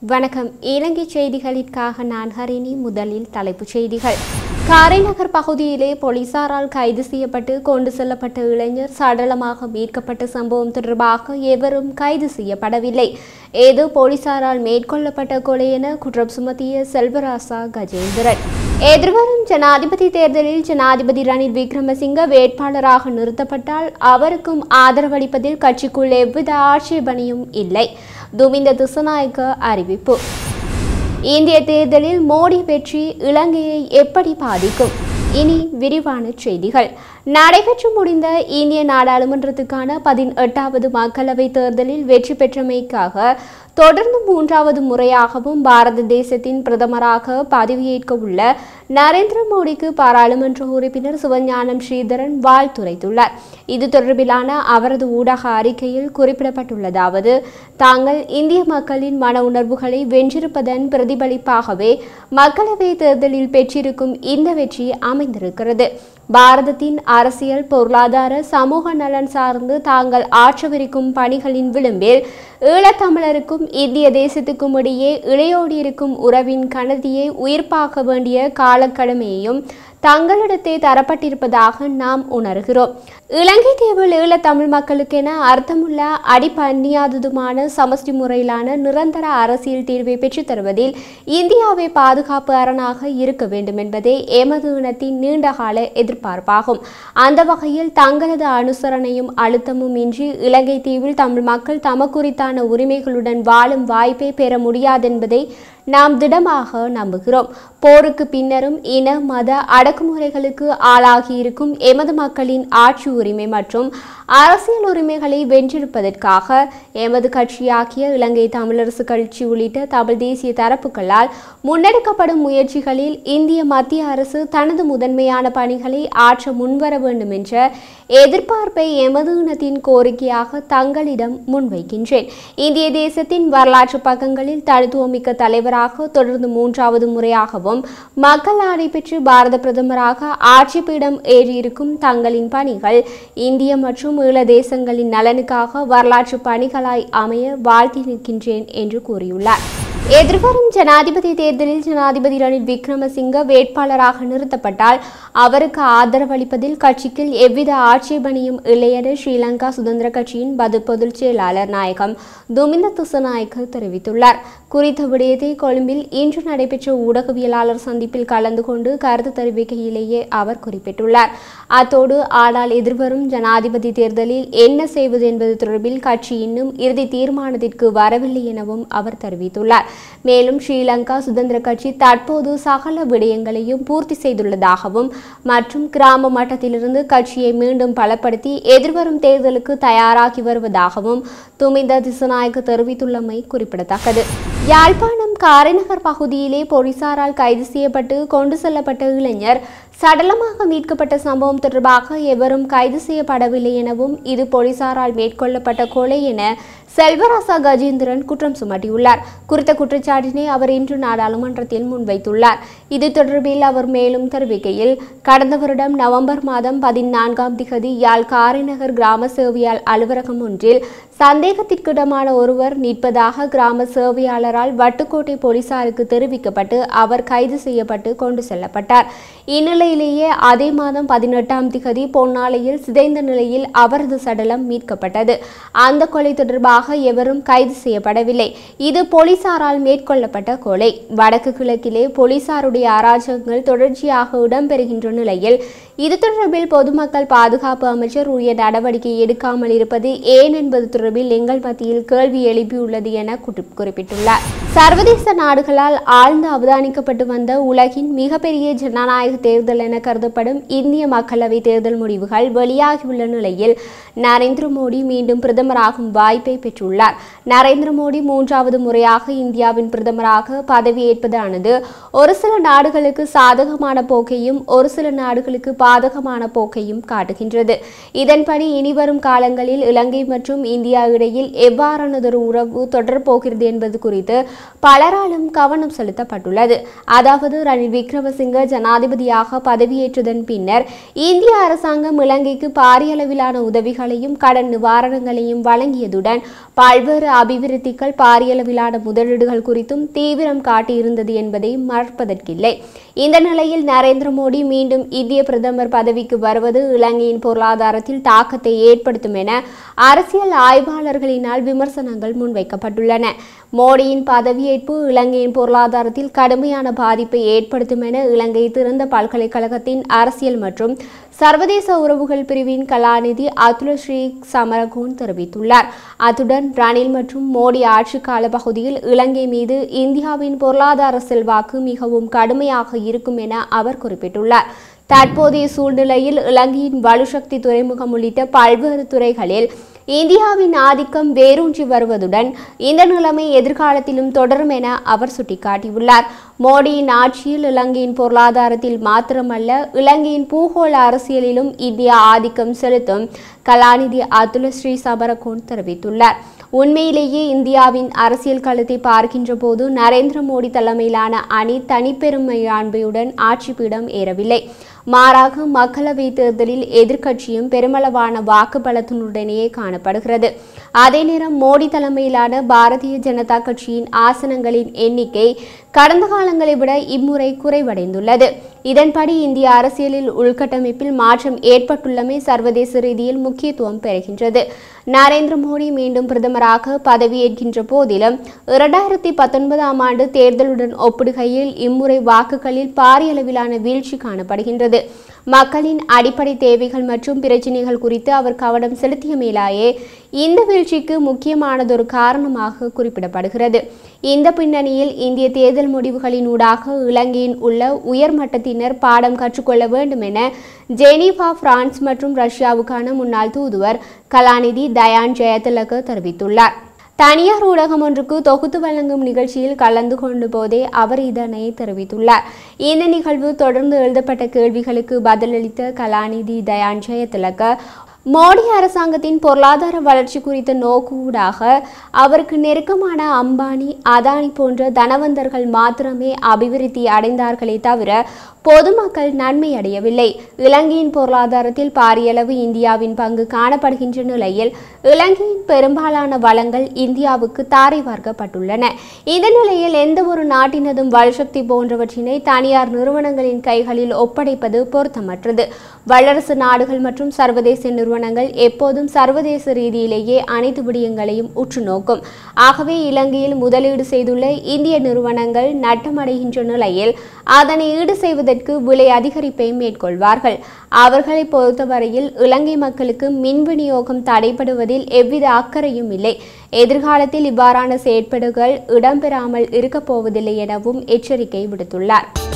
வணக்கம் இலங்கை செய்திகளுக்காக நான் ஹரிணி முதலில் தலைப்புச் செய்திகள் காரைநகர் பகுதியிலே போலீசாரால் கைது செய்யப்பட்டு கொண்டு செல்லப்பட்ட இளைஞர் சடலமாக மீட்கப்பட்ட சம்பவம் தொடர்பாக எவரும் கைது செய்யப்படவில்லை ஏதோ போலீசாரால் மேற்கொள்ளப்பட்ட கொலை என குற்றம் சுமத்திய செல்வராசா கஜேந்திரன் எதிர்வரும் ஜனாதிபதி தேர்தலில் ஜனாதிபதி ரணில் விக்ரமசிங்க வேட்பாளராக நிறுத்தப்பட்டால் அவருக்கும் ஆதரவளிப்பதில் கட்சிக்குள் எவ்வித ஆட்சேபனையும் இல்லை துமிந்த திசநாயக்க அறிவிப்பு இந்திய தேர்தலில் மோடி வெற்றி இலங்கையை எப்படி பாதிக்கும் இனி விரிவான செய்திகள் நடைபெற்று முடிந்த இந்திய நாடாளுமன்றத்துக்கான பதினெட்டாவது மக்களவைத் தேர்தலில் வெற்றி பெற்றமைக்காக தொடர்ந்து மூன்றாவது முறையாகவும் பாரத தேசத்தின் பிரதமராக பதவியேற்க உள்ள நரேந்திர மோடிக்கு பாராளுமன்ற உறுப்பினர் சிவஞானம் ஸ்ரீதரன் வாழ்த்துரைத்துள்ளார் இது தொடர்பிலான அவரது ஊடக அறிக்கையில் குறிப்பிடப்பட்டுள்ளதாவது தாங்கள் இந்திய மக்களின் மன உணர்வுகளை வென்றிருப்பதன் பிரதிபலிப்பாகவே மக்களவை தேர்தலில் பெற்றிருக்கும் இந்த வெற்றி அமைந்திருக்கிறது பாரதத்தின் அரசியல் பொருளாதார சமூக நலன் சார்ந்து தாங்கள் ஆற்றவிருக்கும் பணிகளின் விளிம்பில் ஈழத்தமிழருக்கும் இந்திய தேசத்துக்கும் இடையே இழையோடி இருக்கும் உறவின் கணதியை உயிர்ப்பாக்க வேண்டிய காலக்கடமையையும் தங்களிடத்தே தரப்பட்டிருப்பதாக நாம் உணர்கிறோம் இலங்கை தீவில் ஈழத்தமிழ் மக்களுக்கென அர்த்தமுள்ள அடிப்பணியாததுமான சமஷ்டி முறையிலான நிரந்தர அரசியல் தீர்வை பெற்றுத் தருவதில் இந்தியாவை பாதுகாப்பு அரணாக இருக்க வேண்டும் என்பதே எமது இனத்தின் நீண்டகால எதிர்பார்ப்பாகும் அந்த வகையில் தங்களது அனுசரணையும் அழுத்தமும் இன்றி இலங்கை தீவில் தமிழ் மக்கள் தமக்குறித்தான உரிமைகளுடன் வாழும் வாய்ப்பை பெற முடியாதென்பதை நாம் திடமாக நம்புகிறோம் போருக்கு பின்னரும் இன மத அடக்குமுறைகளுக்கு ஆளாகியிருக்கும் எமது மக்களின் ஆட்சி உரிமை மற்றும் அரசியல் உரிமைகளை வென்றிருப்பதற்காக எமது கட்சியாகிய இலங்கை தமிழரசு கட்சி உள்ளிட்ட தமிழ் தேசிய தரப்புகளால் முன்னெடுக்கப்படும் முயற்சிகளில் இந்திய மத்திய அரசு தனது முதன்மையான பணிகளை ஆற்ற முன்வர வேண்டும் என்ற எதிர்பார்ப்பை எமது இனத்தின் கோரிக்கையாக தங்களிடம் முன்வைக்கின்றேன் இந்திய தேசத்தின் வரலாற்று பக்கங்களில் தனித்துவமிக்க தலைவராக தொடர்ந்து மூன்றாவது முறையாகவும் மக்கள் ஆணை பெற்று பாரத பிரதமராக ஆட்சி பீடம் ஏறியிருக்கும் தங்களின் பணிகள் இந்திய மற்றும் ஈழ தேசங்களின் நலனுக்காக வரலாற்று பணிகளாய் அமைய வாழ்த்தி நிற்கின்றேன் என்று கூறியுள்ளார் எதிர்வரும் ஜனாதிபதி தேர்தலில் ஜனாதிபதி ரணில் விக்ரமசிங்க வேட்பாளராக நிறுத்தப்பட்டால் அவருக்கு ஆதரவளிப்பதில் கட்சிக்கு எவ்வித ஆட்சேபனையும் இல்லை என ஸ்ரீலங்கா சுதந்திர கட்சியின் பது பொதுச் செயலாளர் நாயகம் துமிந்த துசநாயக்க தெரிவித்துள்ளார் குறித்த விடயத்தை கொழும்பில் இன்று நடைபெற்ற ஊடகவியலாளர் சந்திப்பில் கலந்து கொண்டு கருத்து தெரிவிக்கையிலேயே அவர் குறிப்பிட்டுள்ளார் அத்தோடு ஆனால் எதிர்வரும் ஜனாதிபதி தேர்தலில் என்ன செய்வது என்பது தொடர்பில் கட்சி இன்னும் இறுதி தீர்மானத்திற்கு வரவில்லை எனவும் அவர் தெரிவித்துள்ளார் மேலும் ஸ்ரீலங்கா சுதந்திர கட்சி தற்போது சகல விடயங்களையும் பூர்த்தி செய்துள்ளதாகவும் மற்றும் கிராம மட்டத்திலிருந்து கட்சியை மீண்டும் பலப்படுத்தி எதிர்வரும் தேர்தலுக்கு தயாராகி வருவதாகவும் துமிந்த திசநாயக்க தெரிவித்துள்ளமை குறிப்பிடத்தக்கது யாழ்ப்பாணம் காரைநகர் பகுதியிலே போலீசாரால் கைது செய்யப்பட்டு கொண்டு செல்லப்பட்ட இளைஞர் சடலமாக மீட்கப்பட்ட சம்பவம் தொடர்பாக எவரும் கைது செய்யப்படவில்லை எனவும் இது போலீசாரால் மேற்கொள்ளப்பட்ட கொலை என செல்வராசா கஜேந்திரன் குற்றம் சுமத்தியுள்ளார் குறித்த குற்றச்சாட்டினை அவர் இன்று நாடாளுமன்றத்தில் முன்வைத்துள்ளார் இது தொடர்பில் அவர் மேலும் தெரிவிக்கையில் கடந்த வருடம் நவம்பர் மாதம் பதினான்காம் திகதி யாழ் காரைநகர் கிராம சேவையாள் அலுவலகம் ஒன்றில் சந்தேகத்திற்கிடமான ஒருவர் நிற்பதாக கிராம சேவையாளரால் வட்டுக்கோட்டை போலீசாருக்கு தெரிவிக்கப்பட்டு அவர் கைது செய்யப்பட்டு கொண்டு செல்லப்பட்டார் இந்நிலையிலேயே அதே மாதம் பதினெட்டாம் திகதி பொன்னாலையில் சிதைந்த நிலையில் அவரது சடலம் மீட்கப்பட்டது அந்த கொலை தொடர்பாக எவரும் கைது செய்யப்படவில்லை இது போலீசாரால் மேற்கொள்ளப்பட்ட கொலை வடக்கு கிழக்கிலே போலீசாருடைய அராஜகங்கள் தொடர்ச்சியாக இடம்பெறுகின்ற நிலையில் இது தொடர்பில் பொதுமக்கள் பாதுகாப்பு அமைச்சர் உரிய நடவடிக்கை எடுக்காமல் இருப்பது ஏன் என்பது தொடர்பில் எங்கள் மத்தியில் கேள்வி எழுப்பியுள்ளது என குறி- குறிப்பிட்டுள்ளார் சர்வதேச நாடுகளால் ஆழ்ந்து அவதானிக்கப்பட்டு வந்த உலகின் மிகப்பெரிய ஜனநாயக தேர்தல் என கருதப்படும் இந்திய மக்களவை தேர்தல் முடிவுகள் வெளியாகியுள்ள நிலையில் நரேந்திர மோடி மீண்டும் பிரதமராகும் வாய்ப்பை பெற்றுள்ளார் நரேந்திர மோடி மூன்றாவது முறையாக இந்தியாவின் பிரதமராக பதவியேற்பதானது ஒரு சில நாடுகளுக்கு சாதகமான போக்கையும் ஒரு சில நாடுகளுக்கு பாதகமான போக்கையும் காட்டுகின்றது இதன்படி இனிவரும் காலங்களில் இலங்கை மற்றும் இந்தியா இடையில் எவ்வாறானதொரு உறவு தொடரப் போகிறது என்பது குறித்து பலராலும் கவனம் செலுத்தப்பட்டுள்ளது அதாவது ரணில் விக்ரமசிங்க ஜனாதிபதியாக பதவியேற்றதன் பின்னர் இந்திய அரசாங்கம் இலங்கைக்கு பாரிய அளவிலான உதவிகளையும் கடன் நிவாரணங்களையும் வழங்கியதுடன் பல்வேறு அபிவிருத்திகள் பாரிய அளவிலான முதலீடுகள் குறித்தும் தீவிரம் காட்டியிருந்தது என்பதை மறப்பதற்கில்லை இந்த நிலையில் நரேந்திர மோடி மீண்டும் இந்திய பிரதமர் பதவிக்கு வருவது இலங்கையின் பொருளாதாரத்தில் தாக்கத்தை ஏற்படுத்தும் என அரசியல் ஆய்வாளர்களினால் விமர்சனங்கள் முன்வைக்கப்பட்டுள்ளன மோடியின் பதவியேற்பு இலங்கையின் பொருளாதாரத்தில் கடுமையான பாதிப்பை ஏற்படுத்தும் என இலங்கை திறந்த பல்கலைக்கழகத்தின் அரசியல் மற்றும் சர்வதேச உறவுகள் பிரிவின் கலாநிதி அதுலஸ்ரீ சமரகோன் தெரிவித்துள்ளார் அத்துடன் ரணில் மற்றும் மோடி ஆட்சி கால பகுதியில் இலங்கை மீது இந்தியாவின் பொருளாதார செல்வாக்கு மிகவும் கடுமையாக இருக்கும் என அவர் குறிப்பிட்டுள்ளார் தற்போதைய சூழ்நிலையில் இலங்கையின் வலுசக்தி துறைமுகம் உள்ளிட்ட பல்வேறு துறைகளில் இந்தியாவின் ஆதிக்கம் வேரூன்றி வருவதுடன் இந்த நிலைமை எதிர்காலத்திலும் தொடரும் என அவர் சுட்டிக்காட்டியுள்ளார் மோடியின் ஆட்சியில் இலங்கையின் பொருளாதாரத்தில் மாத்திரமல்ல இலங்கையின் பூகோள அரசியலிலும் இந்தியா ஆதிக்கம் செலுத்தும் கலாநிதி அதுல ஸ்ரீ சபரகோன் தெரிவித்துள்ளார் உண்மையிலேயே இந்தியாவின் அரசியல் களத்தை பார்க்கின்ற போது நரேந்திர மோடி தலைமையிலான அணி தனிப்பெருமையாண்மையுடன் ஆட்சி பீடம் ஏறவில்லை மாறாக மக்களவை தேர்தலில் எதிர்க்கட்சியும் பெருமளவான வாக்கு பலத்தினுடனேயே காணப்படுகிறது அதே நேரம் மோடி தலைமையிலான பாரதிய ஜனதா கட்சியின் ஆசனங்களின் எண்ணிக்கை கடந்த காலங்களை விட இம்முறை குறைவடைந்துள்ளது இதன்படி இந்திய அரசியலில் உள்கட்டமைப்பில் மாற்றம் ஏற்பட்டுள்ளமை சர்வதேச ரீதியில் முக்கியத்துவம் பெறுகின்றது நரேந்திர மோடி மீண்டும் பிரதமராக பதவியேற்கின்ற போதிலும் இரண்டாயிரத்தி பத்தொன்பதாம் ஆண்டு தேர்தலுடன் ஒப்பிடுகையில் இம்முறை வாக்குகளில் பாரிய அளவிலான வீழ்ச்சி காணப்படுகின்றது மக்களின் அடிப்படை தேவைகள் மற்றும் பிரச்சினைகள் குறித்து அவர் கவனம் செலுத்திய மேலாயே இந்த வீழ்ச்சிக்கு முக்கியமானதொரு காரணமாக குறிப்பிடப்படுகிறது இந்த பின்னணியில் இந்திய தேர்தல் முடிவுகளின் ஊடாக இலங்கையின் உள்ள உயர்மட்டத்தினர் பாடம் கற்றுக்கொள்ள வேண்டும் என ஜெனீவா பிரான்ஸ் மற்றும் ரஷ்யாவுக்கான முன்னாள் தூதுவர் கலாநிதி தயான் ஜெயதிலக தெரிவித்துள்ளார் தனியார் ஊடகம் ஒன்றுக்கு தொகுத்து வழங்கும் நிகழ்ச்சியில் கலந்து கொண்ட போதே அவர் இதனை தெரிவித்துள்ளார் இந்த நிகழ்வு தொடர்ந்து எழுதப்பட்ட கேள்விகளுக்கு பதிலளித்த கலாநிதி தயான் ஜெயதிலக மோடி அரசாங்கத்தின் பொருளாதார வளர்ச்சி குறித்த நோக்கூடாக அவருக்கு நெருக்கமான அம்பானி அதானி போன்ற தனவந்தர்கள் மாத்திரமே அபிவிருத்தி அடைந்தார்களே தவிர பொதுமக்கள் நன்மை அடையவில்லை இலங்கையின் பொருளாதாரத்தில் பாரியளவு இந்தியாவின் பங்கு காணப்படுகின்ற நிலையில் இலங்கையின் பெரும்பாலான வளங்கள் இந்தியாவுக்கு தாரை வார்க்கப்பட்டுள்ளன இந்த நிலையில் எந்த ஒரு நாட்டினதும் வலுசக்தி போன்றவற்றினை தனியார் நிறுவனங்களின் கைகளில் ஒப்படைப்பது பொருத்தமற்றது வல்லரசு நாடுகள் மற்றும் சர்வதேச நிறுவனங்கள் எப்போதும் சர்வதேச ரீதியிலேயே அனைத்து விடயங்களையும் உற்று நோக்கும் ஆகவே இலங்கையில் முதலீடு செய்துள்ள இந்திய நிறுவனங்கள் நட்டமடைகின்ற நிலையில் அதனை ஈடு செய்வதற்கு விலை அதிகரிப்பை மேற்கொள்வார்கள் அவர்களை பொறுத்தவரையில் இலங்கை மக்களுக்கு மின் விநியோகம் தடைப்படுவதில் எவ்வித அக்கறையும் இல்லை எதிர்காலத்தில் இவ்வாறான செயற்பாடுகள் இடம்பெறாமல் இருக்கப் போவதில்லை எனவும் எச்சரிக்கை விடுத்துள்ளார்